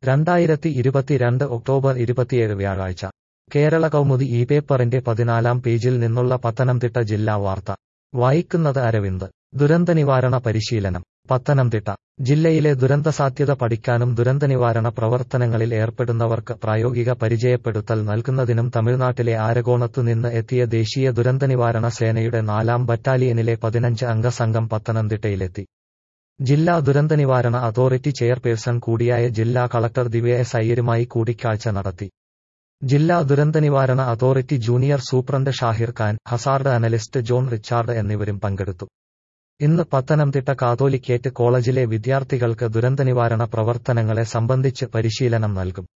രണ്ടായിരത്തി ഇരുപത്തിരണ്ട് ഒക്ടോബർ ഇരുപത്തിയേഴ് വ്യാഴാഴ്ച കേരള കൗമുദി ഈ പേപ്പറിന്റെ പതിനാലാം പേജിൽ നിന്നുള്ള പത്തനംതിട്ട ജില്ലാ വാർത്ത വായിക്കുന്നത് അരവിന്ദ് ദുരന്തനിവാരണ പരിശീലനം പത്തനംതിട്ട ജില്ലയിലെ ദുരന്തസാധ്യത പഠിക്കാനും ദുരന്തനിവാരണ പ്രവർത്തനങ്ങളിൽ ഏർപ്പെടുന്നവർക്ക് പ്രായോഗിക പരിചയപ്പെടുത്തൽ നൽകുന്നതിനും തമിഴ്നാട്ടിലെ ആരകോണത്തു നിന്ന് എത്തിയ ദേശീയ ദുരന്തനിവാരണ സേനയുടെ നാലാം ബറ്റാലിയനിലെ പതിനഞ്ച് അംഗ സംഘം പത്തനംതിട്ടയിലെത്തി ജില്ലാ ദുരന്തനിവാരണ അതോറിറ്റി ചെയർപേഴ്സൺ കൂടിയായ ജില്ലാ കളക്ടർ ദിവ്യ എസ് അയ്യരുമായി കൂടിക്കാഴ്ച നടത്തി ജില്ലാ ദുരന്തനിവാരണ authority junior superintendent Shahir Khan hazard analyst John Richard എന്നിവരും പങ്കെടുത്തു ഇന്ന് പത്തനംതിട്ട കാതോലിക്കേറ്റ് കോളേജിലെ വിദ്യാർത്ഥികൾക്ക് ദുരന്തനിവാരണ പ്രവർത്തനങ്ങളെ സംബന്ധിച്ച് പരിശീലനം നൽകും